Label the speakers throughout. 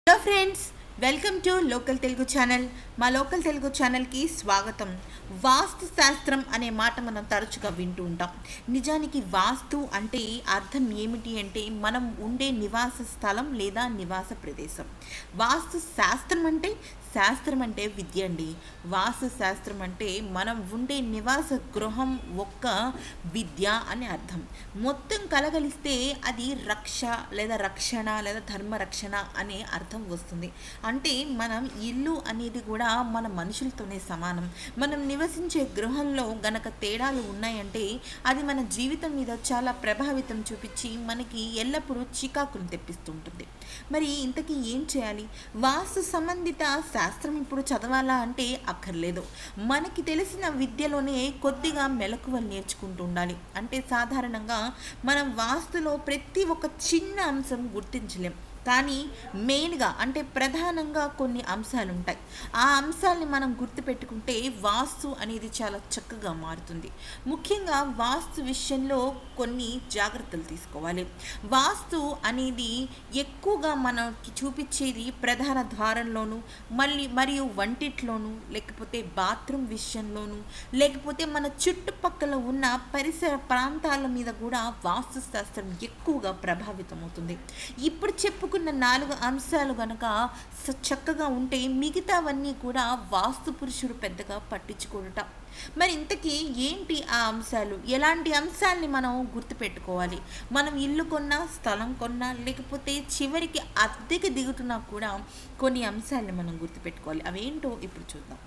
Speaker 1: hello friends welcome to local Telugu channel మా local Telugu ఛానల్కి స్వాగతం వాస్తు శాస్త్రం అనే మాట మనం తరచుగా వింటూ ఉంటాం నిజానికి వాస్తు అంటే అర్థం ఏమిటి అంటే మనం ఉండే నివాస స్థలం లేదా నివాస ప్రదేశం వాస్తు శాస్త్రం అంటే శాస్త్రం అంటే విద్య అండి వాస్తు శాస్త్రం అంటే మనం ఉండే నివాస గృహం ఒక్క విద్య అని అర్థం మొత్తం కలగలిస్తే అది రక్ష లేదా రక్షణ లేదా ధర్మ రక్షణ అనే అర్థం వస్తుంది అంటే మనం ఇల్లు అనేది కూడా మన మనుషులతోనే సమానం మనం నివసించే గృహంలో గనక తేడాలు ఉన్నాయంటే అది మన జీవితం మీద చాలా ప్రభావితం చూపించి మనకి ఎల్లప్పుడూ చికాకును తెప్పిస్తుంటుంది మరి ఇంతకీ ఏం చేయాలి వాస్తు సంబంధిత శాస్త్రం ఇప్పుడు చదవాలా అంటే అక్కర్లేదు మనకి తెలిసిన విద్యలోనే కొద్దిగా మెలకువలు నేర్చుకుంటూ ఉండాలి అంటే సాధారణంగా మనం వాస్తులో ప్రతి ఒక్క చిన్న అంశం గుర్తించలేం కానీ మెయిన్గా అంటే ప్రధానంగా కొన్ని అంశాలు ఉంటాయి ఆ అంశాలని మనం గుర్తుపెట్టుకుంటే వాస్తు అనేది చాలా చక్కగా మారుతుంది ముఖ్యంగా వాస్తు విషయంలో కొన్ని జాగ్రత్తలు తీసుకోవాలి వాస్తు అనేది ఎక్కువగా మనకి చూపించేది ప్రధాన ద్వారంలోను మళ్ళీ మరియు వంటిట్లోను లేకపోతే బాత్రూమ్ విషయంలోను లేకపోతే మన చుట్టుపక్కల ఉన్న పరిసర ప్రాంతాల మీద కూడా వాస్తు శాస్త్రం ఎక్కువగా ప్రభావితం అవుతుంది ఇప్పుడు చెప్పుకున్న నాలుగు అంశాలు గనక స- చక్కగా ఉంటే మిగతావన్నీ కూడా వాస్తు పురుషుడు పెద్దగా పట్టించుకోడట మరి ఇంతకీ ఏంటి ఆ అంశాలు ఎలాంటి అంశాలని మనం గుర్తుపెట్టుకోవాలి మనం ఇల్లు కొన్నా స్థలం కొన్నా లేకపోతే చివరికి అద్దెకి దిగుతున్నా కూడా కొన్ని అంశాలని మనం గుర్తుపెట్టుకోవాలి అవేంటో ఇప్పుడు చూద్దాం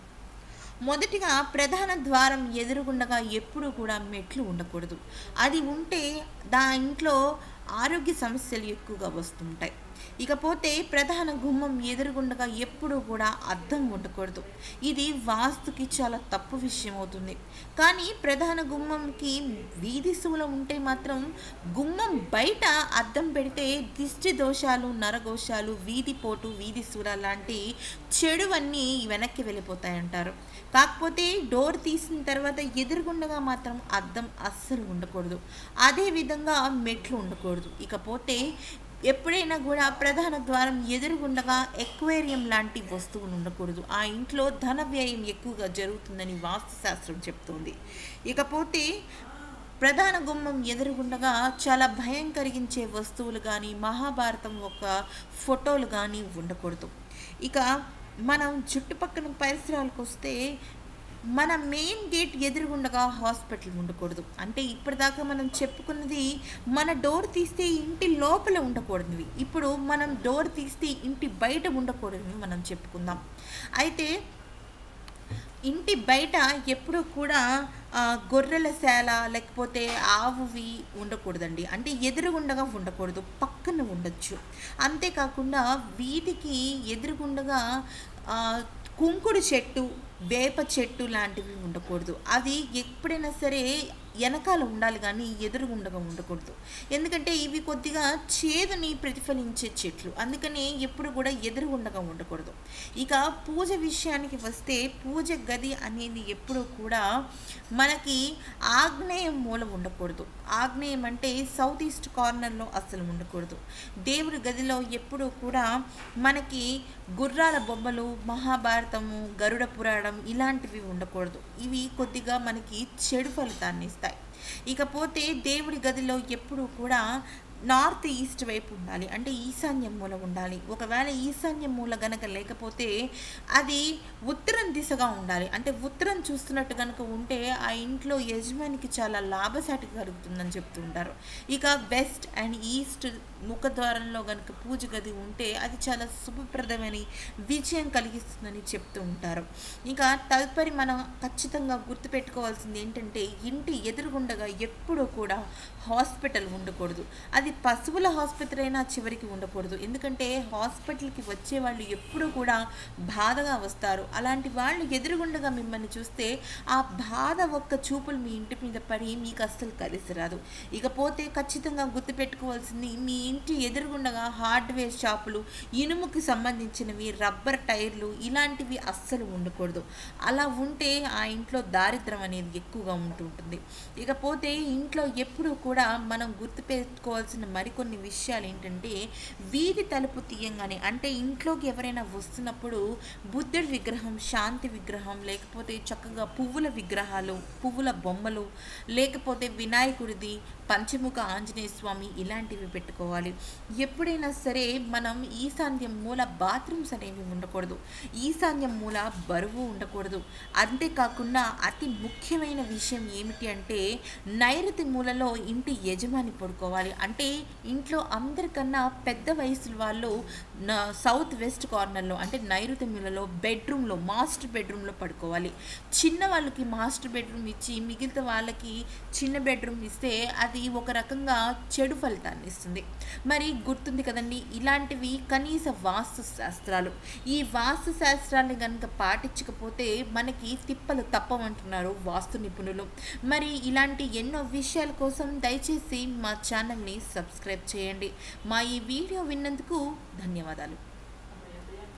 Speaker 1: మొదటిగా ప్రధాన ద్వారం ఎదురుగుండగా ఎప్పుడూ కూడా మెట్లు ఉండకూడదు అది ఉంటే దా ఇంట్లో ఆరోగ్య సమస్యలు ఎక్కువగా వస్తుంటాయి ఇకపోతే ప్రధాన గుమ్మం ఎదురుగుండగా ఎప్పుడూ కూడా అద్దం ఉండకూడదు ఇది వాస్తుకి చాలా తప్పు విషయం అవుతుంది కానీ ప్రధాన గుమ్మంకి వీధి శూల ఉంటే మాత్రం గుమ్మం బయట అద్దం పెడితే దిష్టి దోషాలు నరఘోషాలు వీధి పోటు వీధి శూల లాంటి చెడువన్నీ వెనక్కి వెళ్ళిపోతాయంటారు కాకపోతే డోర్ తీసిన తర్వాత ఎదురుగుండగా మాత్రం అద్దం అస్సలు ఉండకూడదు అదే విధంగా మెట్లు ఉండకూడదు ఇకపోతే ఎప్పుడైనా కూడా ప్రధాన ద్వారం ఎదురుగుండగా ఎక్వేరియం లాంటి వస్తువులు ఉండకూడదు ఆ ఇంట్లో ధన వ్యయం ఎక్కువగా జరుగుతుందని వాస్తుశాస్త్రం చెప్తోంది ఇకపోతే ప్రధాన గుమ్మం ఎదురుగుండగా చాలా భయం కలిగించే వస్తువులు కానీ మహాభారతం ఒక ఫోటోలు కానీ ఉండకూడదు ఇక మనం చుట్టుపక్కల పరిసరాలకు వస్తే మన మెయిన్ గేట్ ఎదురుగుండగా హాస్పిటల్ ఉండకూడదు అంటే ఇప్పటిదాకా మనం చెప్పుకున్నది మన డోర్ తీస్తే ఇంటి లోపల ఉండకూడనివి ఇప్పుడు మనం డోర్ తీస్తే ఇంటి బయట ఉండకూడనివి మనం చెప్పుకుందాం అయితే ఇంటి బయట ఎప్పుడూ కూడా ఆ, గొర్రెల శాల లేకపోతే ఆవువి ఉండకూడదండి అంటే ఎదురుగుండగా ఉండకూడదు పక్కన ఉండొచ్చు అంతేకాకుండా వీధికి ఎదురుగుండగా ఆ, కుంకుడు చెట్టు వేప చెట్టు లాంటివి ఉండకూడదు అది ఎప్పుడైనా సరే వెనకాల ఉండాలి కానీ ఎదురుగుండగా ఉండకూడదు ఎందుకంటే ఇవి కొద్దిగా చేదుని ప్రతిఫలించే చెట్లు అందుకని ఎప్పుడు కూడా ఎదురుగుండగా ఉండకూడదు ఇక పూజ విషయానికి వస్తే పూజ గది అనేది ఎప్పుడు కూడా మనకి ఆగ్నేయం మూల ఉండకూడదు ఆగ్నేయం అంటే సౌత్ ఈస్ట్ కార్నర్లో అసలు ఉండకూడదు దేవుడి గదిలో ఎప్పుడూ కూడా మనకి గుర్రాల బొమ్మలు మహాభారతము గరుడ పురాణం ఇలాంటివి ఉండకూడదు ఇవి కొద్దిగా మనకి చెడు ఫలితాన్ని ఇస్తాయి ఇకపోతే దేవుడి గదిలో ఎప్పుడూ కూడా నార్త్ ఈస్ట్ వైపు ఉండాలి అంటే ఈశాన్యం మూల ఉండాలి ఒకవేళ ఈశాన్యం మూల గనక లేకపోతే అది ఉత్తరం దిశగా ఉండాలి అంటే ఉత్తరం చూస్తున్నట్టు కనుక ఉంటే ఆ ఇంట్లో యజమానికి చాలా లాభసాటి కలుగుతుందని చెప్తుంటారు ఇక వెస్ట్ అండ్ ఈస్ట్ ముఖద్వారంలో కనుక పూజ గది ఉంటే అది చాలా శుభప్రదమైన విజయం కలిగిస్తుందని చెప్తూ ఉంటారు ఇంకా తదుపరి మనం ఖచ్చితంగా గుర్తుపెట్టుకోవాల్సింది ఏంటంటే ఇంటి ఎదురుగుండగా ఎప్పుడూ కూడా హాస్పిటల్ ఉండకూడదు అది పశువుల ఆసుపత్రి అయినా చివరికి ఉండకూడదు ఎందుకంటే హాస్పిటల్కి వచ్చే వాళ్ళు ఎప్పుడూ కూడా బాధగా వస్తారు అలాంటి వాళ్ళు ఎదురుగుండగా మిమ్మల్ని చూస్తే ఆ బాధ ఒక్క చూపులు మీ ఇంటి మీద పడి మీకు అస్సలు కలిసి రాదు ఇకపోతే ఖచ్చితంగా గుర్తుపెట్టుకోవాల్సింది మీ ఇంటి ఎదురుగుండగా హార్డ్వేర్ షాపులు ఇనుముకి సంబంధించినవి రబ్బర్ టైర్లు ఇలాంటివి అస్సలు ఉండకూడదు అలా ఉంటే ఆ ఇంట్లో దారిద్రం అనేది ఎక్కువగా ఉంటుంటుంది ఇకపోతే ఇంట్లో ఎప్పుడూ కూడా మనం గుర్తుపెట్టుకోవాల్సిన తెలుసుకోవాల్సిన మరికొన్ని విషయాలు ఏంటంటే వీధి తలుపు తీయంగానే అంటే ఇంట్లోకి ఎవరైనా వస్తున్నప్పుడు బుద్ధుడి విగ్రహం శాంతి విగ్రహం లేకపోతే చక్కగా పువ్వుల విగ్రహాలు పువ్వుల బొమ్మలు లేకపోతే వినాయకుడిది పంచముఖ ఆంజనేయ స్వామి ఇలాంటివి పెట్టుకోవాలి ఎప్పుడైనా సరే మనం ఈశాన్యం మూల బాత్రూమ్స్ అనేవి ఉండకూడదు ఈశాన్యం మూల బరువు ఉండకూడదు అంతేకాకుండా అతి ముఖ్యమైన విషయం ఏమిటి అంటే నైరుతి మూలలో ఇంటి యజమాని పడుకోవాలి అంటే ఇంట్లో అందరికన్నా పెద్ద వయసు వాళ్ళు నా సౌత్ వెస్ట్ కార్నర్లో అంటే నైరుతి మూలలో బెడ్రూమ్లో మాస్టర్ బెడ్రూమ్లో పడుకోవాలి చిన్న వాళ్ళకి మాస్టర్ బెడ్రూమ్ ఇచ్చి మిగతా వాళ్ళకి చిన్న బెడ్రూమ్ ఇస్తే అది ఒక రకంగా చెడు ఫలితాన్ని ఇస్తుంది మరి గుర్తుంది కదండి ఇలాంటివి కనీస వాస్తు శాస్త్రాలు ఈ వాస్తు శాస్త్రాన్ని కనుక పాటించకపోతే మనకి తిప్పలు తప్పమంటున్నారు వాస్తు నిపుణులు మరి ఇలాంటి ఎన్నో విషయాల కోసం దయచేసి మా ఛానల్ని సబ్స్క్రైబ్ చేయండి మా ఈ వీడియో విన్నందుకు ధన్యవాదాలు